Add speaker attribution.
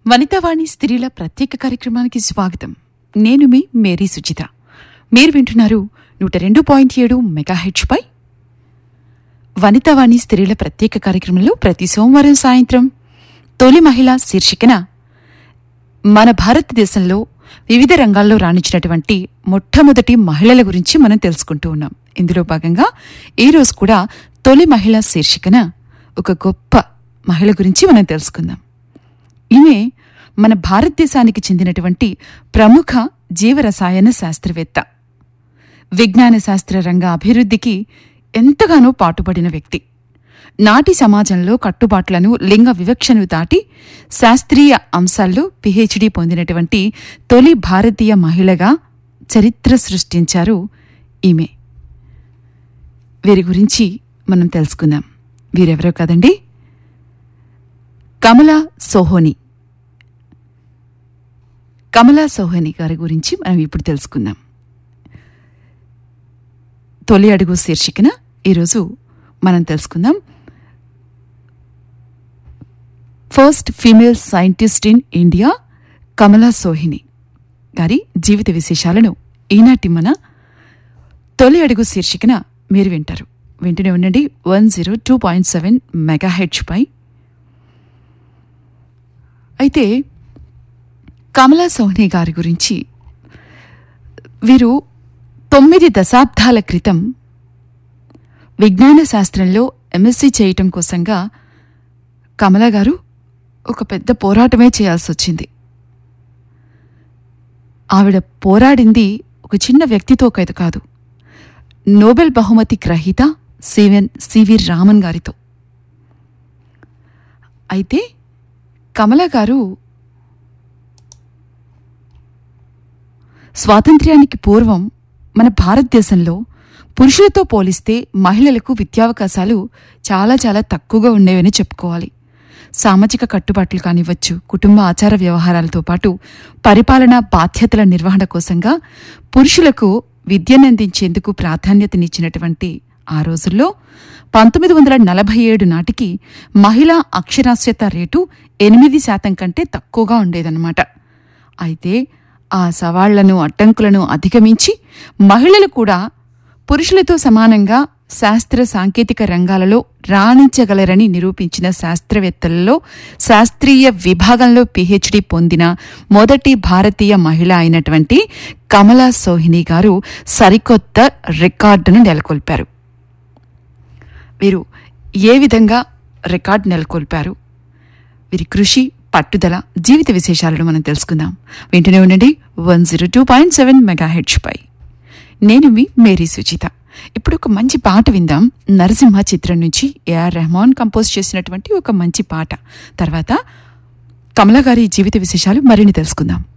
Speaker 1: వనితావాణి స్త్రీల ప్రత్యేక కార్యక్రమానికి స్వాగతం నేను మీ మేరీ సుచిత మీరు వింటున్నారు నూట రెండు పాయింట్ ఏడు మెగాహెచ్పై వనితావాణి స్త్రీల ప్రత్యేక కార్యక్రమంలో ప్రతి సోమవారం సాయంత్రం తొలి మహిళ శీర్షికన మన భారతదేశంలో వివిధ రంగాల్లో రాణించినటువంటి మొట్టమొదటి మహిళల గురించి మనం తెలుసుకుంటూ ఉన్నాం ఇందులో భాగంగా ఈ రోజు కూడా తొలి మహిళ శీర్షికన ఒక గొప్ప మహిళ గురించి మనం తెలుసుకుందాం ఈమె మన భారతదేశానికి చెందినటువంటి ప్రముఖ జీవరసాయన శాస్త్రవేత్త విజ్ఞాన శాస్త్ర రంగ అభివృద్ధికి ఎంతగానో పాటుపడిన వ్యక్తి నాటి సమాజంలో కట్టుబాట్లను లింగ వివక్షను దాటి శాస్త్రీయ అంశాల్లో పిహెచ్డి పొందినటువంటి తొలి భారతీయ మహిళగా చరిత్ర సృష్టించారు ఈమె వీరి గురించి మనం తెలుసుకుందాం వీరెవరో కదండి కమలా సోహోని కమలా సోహని గారి గురించి మనం ఇప్పుడు తెలుసుకుందాం తొలి అడుగు శీర్షికన ఈరోజు మనం తెలుసుకుందాం first female scientist in India Kamala Sohini గారి జీవిత విశేషాలను ఈనాటి మన తొలి అడుగు శీర్షికన మీరు వింటారు వింటూనే ఉండండి one zero two point seven మెగాహెచ్ పై అయితే కమలా సోహ్ని గారి గురించి వీరు తొమ్మిది దశాబ్దాల క్రితం విజ్ఞాన శాస్త్రంలో ఎంఎస్సీ చేయటం కోసంగా కమల గారు ఒక పెద్ద పోరాటమే చేయాల్సి వచ్చింది ఆవిడ పోరాడింది ఒక చిన్న వ్యక్తితో కైదు కాదు నోబెల్ బహుమతి గ్రహీత సివెన్ సివి రామన్ గారితో అయితే కమల గారు స్వాతంత్ర్యానికి పూర్వం మన భారతదేశంలో పురుషులతో పోలిస్తే మహిళలకు విద్యావకాశాలు చాలా చాలా తక్కువగా ఉండేవని చెప్పుకోవాలి సామాజిక కట్టుబాట్లు కానివ్వచ్చు కుటుంబ ఆచార వ్యవహారాలతో పాటు పరిపాలనా బాధ్యతల నిర్వహణ కోసంగా పురుషులకు విద్యనందించేందుకు ప్రాధాన్యతనిచ్చినటువంటి ఆ రోజుల్లో పంతొమ్మిది వందల నలభై ఏడు నాటికి మహిళా అక్షరాస్యత రేటు ఎనిమిది శాతం కంటే తక్కువగా ఉండేదన్నమాట అయితే ఆ సవాళ్లను అడ్డంకులను అధిగమించి మహిళలు కూడా పురుషులతో సమానంగా శాస్త్ర సాంకేతిక రంగాలలో రాణించగలరని నిరూపించిన శాస్త్రవేత్తలలో శాస్త్రీయ విభాగంలో పిహెచ్డి పొందిన మొదటి భారతీయ మహిళ అయినటువంటి కమలా సోహిని గారు సరికొత్త రికార్డును నెలకొల్పారు వీరు ఏ విధంగా రికార్డు నెలకొల్పారు వీరి కృషి పట్టుదల జీవిత విశేషాలను మనం తెలుసుకుందాం వింటూనే ఉండండి one zero two point seven మెగాహెచ్ పై నేను మీ మేరీ సుచిత ఇప్పుడు ఒక మంచి పాట విందాం నరసింహ చిత్రం నుంచి ఏఆర్ రెహమాన్ కంపోజ్ చేసినటువంటి ఒక మంచి పాట తర్వాత కమల గారి జీవిత విశేషాలు మరిన్ని తెలుసుకుందాం